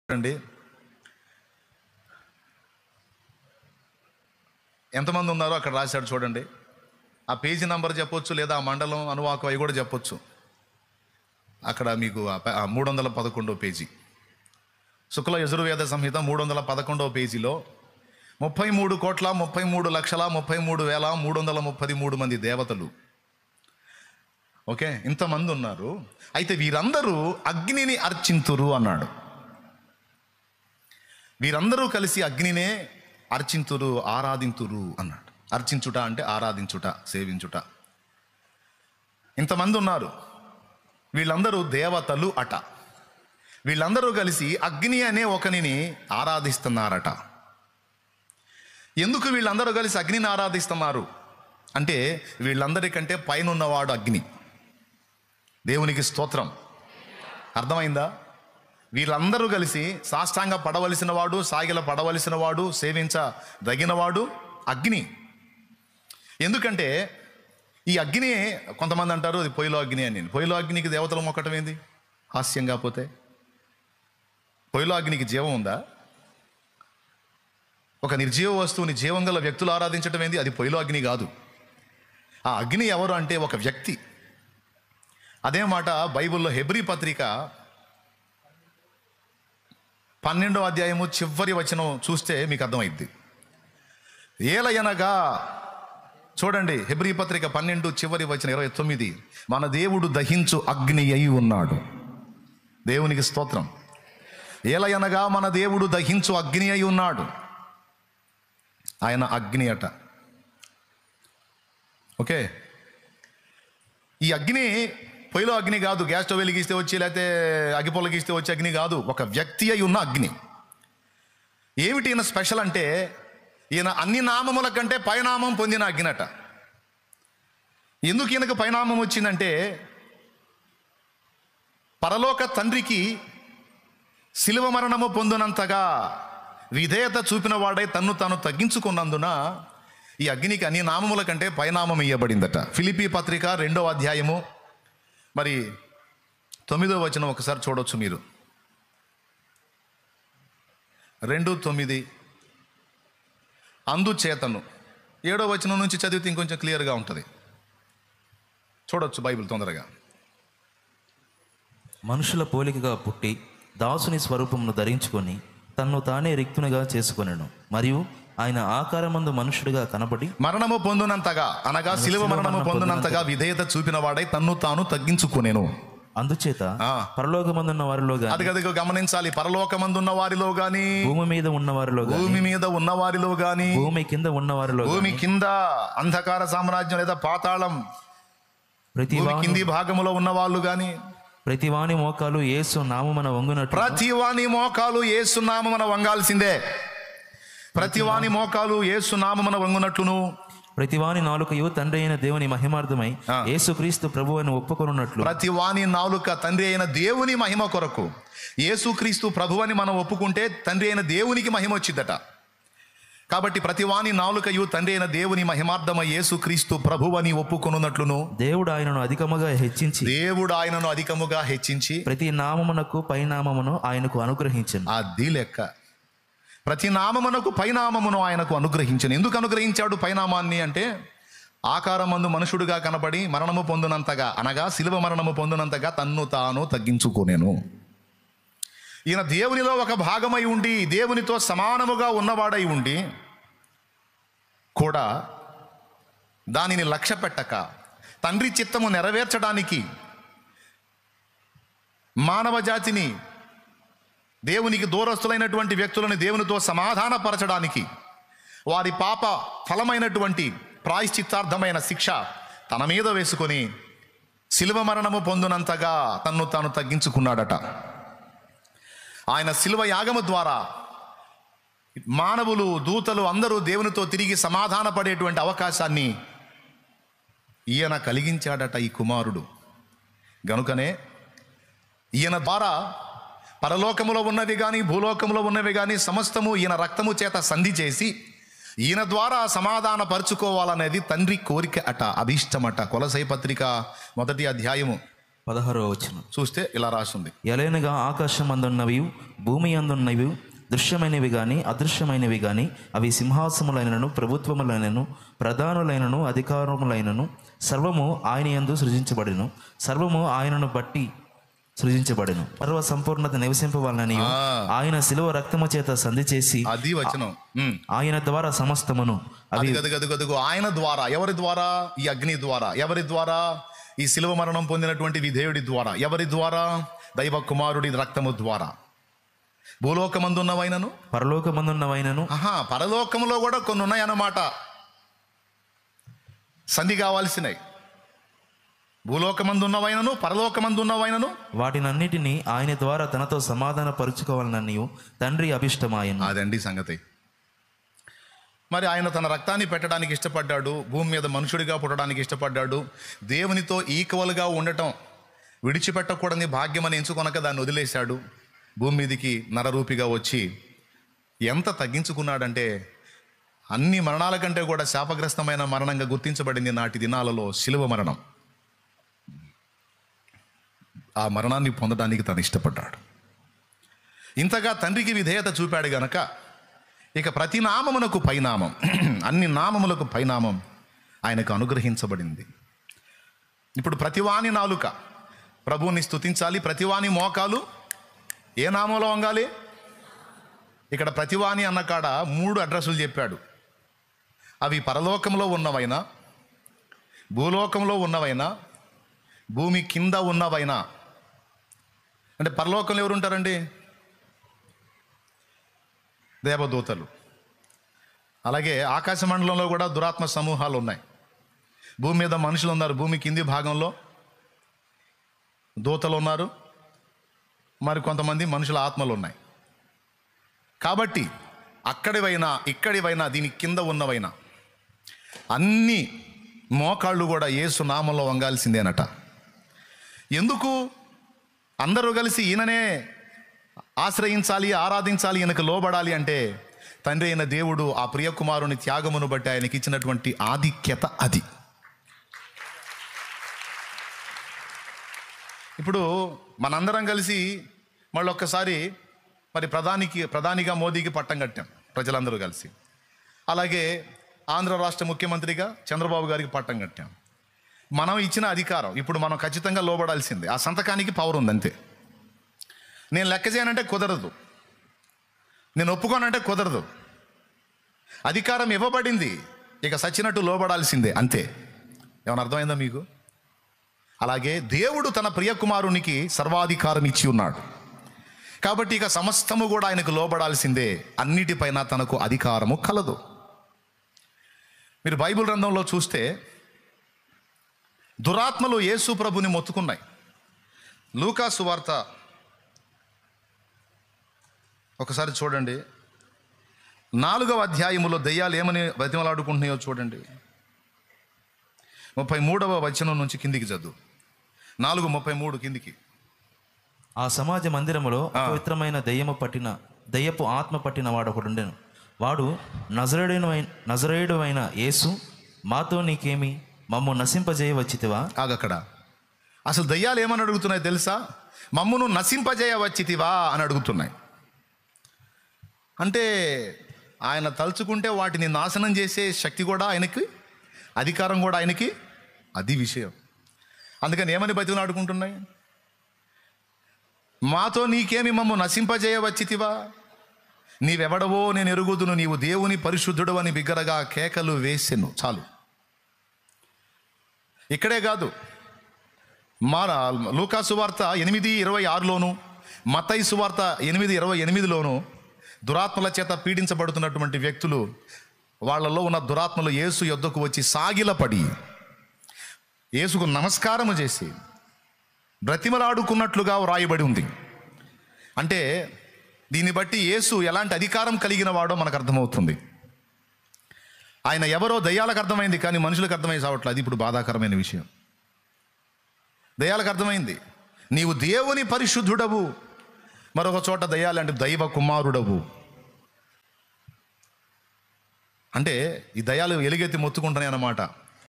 అండి ఎంతమంది ఉన్నారో అక్కడ రాశాడు చూడండి ఆ పేజీ నంబర్ చెప్పొచ్చు లేదా ఆ మండలం అనువాకం అవి కూడా చెప్పొచ్చు అక్కడ మీకు మూడు వందల పదకొండో పేజీ శుక్ల యజుర్వేద సంహిత మూడు వందల పదకొండవ పేజీలో ముప్పై మూడు కోట్ల ముప్పై మూడు లక్షల ముప్పై మూడు వేల మూడు వందల ముప్పది మూడు మంది దేవతలు ఓకే ఇంతమంది ఉన్నారు అయితే వీరందరూ అగ్నిని అర్చింతురు అన్నాడు వీరందరూ కలిసి అగ్నినే అర్చింతురు ఆరాధింతురు అన్నాడు అర్చించుట అంటే ఆరాధించుట సేవించుట ఇంతమంది ఉన్నారు వీళ్ళందరూ దేవతలు అట వీళ్ళందరూ కలిసి అగ్ని అనే ఒకనిని ఆరాధిస్తున్నారట ఎందుకు వీళ్ళందరూ కలిసి అగ్నిని ఆరాధిస్తున్నారు అంటే వీళ్ళందరికంటే పైన ఉన్నవాడు అగ్ని దేవునికి స్తోత్రం అర్థమైందా వీళ్ళందరూ కలిసి సాష్టాంగ పడవలసిన వాడు సాగిల పడవలసిన వాడు సేవించదగినవాడు అగ్ని ఎందుకంటే ఈ అగ్ని కొంతమంది అంటారు అది పొయ్యిలో అగ్ని అని పొయ్యిలో అగ్నికి దేవతలు మొక్కటం ఏంది హాస్యం కాకపోతే పొయ్యిలో అగ్నికి జీవం ఉందా ఒక నిర్జీవ వస్తువుని జీవం గల వ్యక్తులు ఆరాధించటం ఏంది అది పొయ్యిలో అగ్ని కాదు ఆ అగ్ని ఎవరు అంటే ఒక వ్యక్తి అదే మాట బైబిల్లో హెబ్రీ పత్రిక పన్నెండో అధ్యాయము చివరి వచనం చూస్తే మీకు అర్థమైద్ది ఏలయనగా చూడండి హెబ్రీ పత్రిక పన్నెండు చివరి వచనం ఇరవై తొమ్మిది మన దేవుడు దహించు అగ్ని అయి ఉన్నాడు దేవునికి స్తోత్రం ఏలయనగా మన దేవుడు దహించు అగ్ని అయి ఉన్నాడు ఆయన అగ్ని అట ఓకే ఈ అగ్ని పొయ్యిలో అగ్ని కాదు గ్యాస్ స్టవ్ వెలిగిస్తే వచ్చి లేకపోతే అగ్గిపొలగిస్తే వచ్చే అగ్ని కాదు ఒక వ్యక్తి అయి ఉన్న అగ్ని ఏమిటి ఈయన స్పెషల్ అంటే ఈయన అన్ని నామముల కంటే పైనామం పొందిన అగ్నిట ఎందుకు ఈయనకు పైనామం వచ్చిందంటే పరలోక తండ్రికి శిలువ మరణము పొందినంతగా విధేయత చూపిన వాడై తన్ను తాను తగ్గించుకున్నందున ఈ అగ్నికి అన్ని నామముల కంటే పైనామం ఇయ్యబడిందట ఫిలిపి పత్రిక రెండో అధ్యాయము మరి తొమ్మిదో వచనం ఒకసారి చూడొచ్చు మీరు రెండు తొమ్మిది అందుచేతను ఏడో వచనం నుంచి చదివితే ఇంకొంచెం క్లియర్గా ఉంటుంది చూడొచ్చు బైబిల్ తొందరగా మనుషుల పోలికగా పుట్టి దాసుని స్వరూపమును ధరించుకొని తన్ను తానే రిక్తునిగా చేసుకొనెను మరియు ఆయన ఆకారమందు మనుషుడిగా కనబడి మరణము పొందునంతగా అనగా శిలువ మరణము పొందునంతగా విధేయత చూపిన వాడై తన్ను తాను తగ్గించుకునేను అందుచేత ఆ. పరలోకమందున్న వారిలో గాని అది గదిగో గమనించాలి పరలోకమందున్న వారిలో గాని భూమి మీద ఉన్న వారిలో గాని భూమి మీద ఉన్న వారిలో గాని భూమి కింద ఉన్న వారిలో గాని భూమి కింద అంధకార సామ్రాజ్యం లేదా పాతాళం ప్రతి భూమి వాని కింది భాగములో ఉన్న వాళ్ళు గాని ప్రతి వాని మోకాలు యేసు నామమున వంగునట్లు ప్రతి వాని మోకాలు ఏసునామమున వంగాల్సిందే ప్రతి వాని మోకాలు ఏసునామమున వంగునట్లును ప్రతి వాని నాలుకయు తండ్రి అయిన దేవుని మహిమార్థమై ఆ. యేసుక్రీస్తు ప్రభు అని ఒప్పుకొనున్నట్లు ప్రతి వాని నాలుక తండ్రి అయిన దేవుని మహిమ కొరకు యేసుక్రీస్తు ప్రభువని మనం ఒప్పుకుంటే తండ్రి అయిన దేవునికి మహిమ వచ్చిద్దట కాబట్టి ప్రతి వాని నాలుకయు తండ్రి అయిన దేవుని మహిమార్థమై యేసుక్రీస్తు ప్రభువని ఒప్పుకొనున్నట్లును దేవుడు ఆయనను అధికముగా హెచ్చించి దేవుడు ఆయనను అధికముగా హెచ్చించి ప్రతి నామమునకు పైనామమును ఆయనకు అనుగ్రహించను అది లెక్క ప్రతి నామమునకు పైనామమును ఆయనకు అనుగ్రహించను ఎందుకు అనుగ్రహించాడు పైనామాన్ని అంటే ఆకారమందు మనుషుడుగా కనబడి మరణము పొందినంతగా అనగా శిలువ మరణము పొందినంతగా తన్ను తాను తగ్గించుకోనేను ఈయన దేవునిలో ఒక భాగమై ఉండి దేవునితో సమానముగా ఉన్నవాడై ఉండి కూడా దానిని లక్ష్య పెట్టక తండ్రి చిత్తము నెరవేర్చడానికి మానవ జాతిని దేవునికి దూరస్తులైనటువంటి వ్యక్తులను దేవునితో సమాధానపరచడానికి వారి పాప ఫలమైనటువంటి ప్రాయశ్చిత్తార్థమైన శిక్ష తన మీద వేసుకొని శిలువ మరణము పొందినంతగా తన్ను తాను తగ్గించుకున్నాడట ఆయన శిలువ యాగము ద్వారా మానవులు దూతలు అందరూ దేవునితో తిరిగి సమాధాన పడేటువంటి అవకాశాన్ని ఈయన కలిగించాడట ఈ కుమారుడు గనుకనే ఈయన ద్వారా పరలోకములో ఉన్నవి కానీ భూలోకములో ఉన్నవి కానీ సమస్తము ఈయన రక్తము చేత సంధి చేసి ఈయన ద్వారా సమాధాన పరుచుకోవాలనేది తండ్రి కోరిక అట అభీష్టమట కొలసై పత్రిక మొదటి అధ్యాయము పదహారవ వచనం చూస్తే ఇలా రాసింది ఎలైనగా ఆకాశం అందున్నవి భూమి అందున్నవి దృశ్యమైనవి గాని అదృశ్యమైనవి గాని అవి సింహాసములైనను ప్రభుత్వములైనను ప్రధానులైనను అధికారములైనను సర్వము ఆయన యందు సృజించబడిను సర్వము ఆయనను బట్టి సృజించబడిను సర్వ సంపూర్ణత నివసింపవాలని ఆయన శిలువ రక్తము చేత సంధి చేసి అది వచనం ఉమ్. ఆయన ద్వారా సమస్తమును అవి అది గదు గదు గదుగు ఆయన ద్వారా ఎవరి ద్వారా ఈ అగ్ని ద్వారా ఎవరి ద్వారా ఈ శిలువ మరణం పొందినటువంటి విధేయుడి ద్వారా ఎవరి ద్వారా దైవ కుమారుడి రక్తము ద్వారా భూలోకమందున్నవైనను పరలోకమందున్నవైనను ఆహా పరలోకములో కూడా కొన్ని ఉన్నాయన్నమాట సంధి కావాల్సినవి భూలోకమందున్నవైనను పరలోకమందున్నవైనను వాటినన్నిటినీ ఆయన ద్వారా తనతో సమాధాన పరుచుకోవాలని తండ్రి అభిష్టమాయను అదండి సంగతి మరి ఆయన తన రక్తాన్ని పెట్టడానికి ఇష్టపడ్డాడు భూమి మీద మనుషుడిగా పుట్టడానికి ఇష్టపడ్డాడు దేవునితో ఈక్వల్గా ఉండటం విడిచిపెట్టకూడని భాగ్యమని ఎంచుకొనక దాన్ని వదిలేశాడు భూమి మీదికి నరరూపిగా వచ్చి ఎంత తగ్గించుకున్నాడంటే అన్ని మరణాల కంటే కూడా శాపగ్రస్తమైన మరణంగా గుర్తించబడింది నాటి దినాలలో శిలువ మరణం ఆ మరణాన్ని పొందడానికి తను ఇష్టపడ్డాడు ఇంతగా తండ్రికి విధేయత చూపాడు గనక ఇక ప్రతి నామమునకు పైనామం అన్ని నామములకు పైనామం ఆయనకు అనుగ్రహించబడింది ఇప్పుడు ప్రతివాని నాలుక ప్రభువుని స్తుతించాలి ప్రతివాని మోకాలు ఏ నామంలో వంగాలి ఇక్కడ ప్రతివాని అన్న కాడ మూడు అడ్రస్సులు చెప్పాడు అవి పరలోకంలో ఉన్నవైనా భూలోకంలో ఉన్నవైనా భూమి కింద ఉన్నవైనా అంటే పరలోకంలో ఎవరు ఉంటారండి దేవదూతలు అలాగే ఆకాశ మండలంలో కూడా దురాత్మ సమూహాలు ఉన్నాయి భూమి మీద మనుషులు ఉన్నారు భూమి కింది భాగంలో దూతలు ఉన్నారు మరి కొంతమంది మనుషుల ఆత్మలు ఉన్నాయి కాబట్టి అక్కడివైనా ఇక్కడివైనా దీని కింద ఉన్నవైనా అన్ని మోకాళ్ళు కూడా ఏసు నామంలో వంగాల్సిందేనట ఎందుకు అందరూ కలిసి ఈయననే ఆశ్రయించాలి ఆరాధించాలి ఈయనకు లోబడాలి అంటే తండ్రి అయిన దేవుడు ఆ ప్రియకుమారుని త్యాగమును బట్టి ఆయనకి ఇచ్చినటువంటి ఆధిక్యత అది ఇప్పుడు మనందరం కలిసి మళ్ళీ ఒక్కసారి మరి ప్రధానికి ప్రధానిగా మోదీకి పట్టం కట్టాం ప్రజలందరూ కలిసి అలాగే ఆంధ్ర రాష్ట్ర ముఖ్యమంత్రిగా చంద్రబాబు గారికి పట్టం కట్టాం మనం ఇచ్చిన అధికారం ఇప్పుడు మనం ఖచ్చితంగా లోబడాల్సిందే ఆ సంతకానికి పవర్ ఉంది అంతే నేను లెక్క చేయనంటే కుదరదు నేను ఒప్పుకోనంటే కుదరదు అధికారం ఇవ్వబడింది ఇక సచ్చినట్టు లోబడాల్సిందే అంతే ఏమైనా అర్థమైందా మీకు అలాగే దేవుడు తన ప్రియకుమారునికి సర్వాధికారం ఇచ్చి ఉన్నాడు కాబట్టి ఇక సమస్తము కూడా ఆయనకు లోబడాల్సిందే అన్నిటిపైన తనకు అధికారము కలదు మీరు బైబిల్ గ్రంథంలో చూస్తే దురాత్మలు యేసు ప్రభుని మొత్తుకున్నాయి లూకాసు వార్త ఒకసారి చూడండి నాలుగవ అధ్యాయములో దెయ్యాలు ఏమని బతిమలాడుకుంటున్నాయో చూడండి ముప్పై మూడవ వచనం నుంచి కిందికి చదువు నాలుగు ముప్పై మూడు కిందికి ఆ సమాజ మందిరములో పవిత్రమైన దయ్యము పట్టిన దయ్యపు ఆత్మ పట్టిన వాడు ఒకడుండెను వాడు నజరేయుడు నజరేయుడు అయిన యేసు మాతో నీకేమి మమ్ము నశింపజేయవచ్చితివా ఆగక్కడ అసలు దయ్యాలు ఏమని అడుగుతున్నాయి తెలుసా మమ్మును నశింపజేయవచ్చితివా అని అడుగుతున్నాయి అంటే ఆయన తలుచుకుంటే వాటిని నాశనం చేసే శక్తి కూడా ఆయనకి అధికారం కూడా ఆయనకి అది విషయం అందుకని ఏమని బతిని ఆడుకుంటున్నాయి మాతో నీకేమి మమ్ము నశింపజేయవచ్చితివా నీవెవడవో నేను ఎరుగుదును నీవు దేవుని పరిశుద్ధుడు అని బిగ్గరగా కేకలు వేసెను చాలు ఇక్కడే కాదు మా లూకా సువార్త ఎనిమిది ఇరవై ఆరులోను మతై సువార్త ఎనిమిది ఇరవై ఎనిమిదిలోను దురాత్మల చేత పీడించబడుతున్నటువంటి వ్యక్తులు వాళ్ళలో ఉన్న దురాత్మలు యేసు యొద్దకు వచ్చి సాగిలపడి యేసుకు నమస్కారము చేసి బ్రతిమలాడుకున్నట్లుగా వ్రాయబడి ఉంది అంటే దీన్ని బట్టి యేసు ఎలాంటి అధికారం కలిగిన వాడో మనకు అర్థమవుతుంది ఆయన ఎవరో దయ్యాలకు అర్థమైంది కానీ మనుషులకు అర్థమై సావట్లేదు అది ఇప్పుడు బాధాకరమైన విషయం దయ్యాలకు అర్థమైంది నీవు దేవుని పరిశుద్ధుడవు మరొక చోట దయ్యాలంటే దైవ కుమారుడవు అంటే ఈ దయాలు ఎలుగెత్తి మొత్తుకుంటున్నాయి అన్నమాట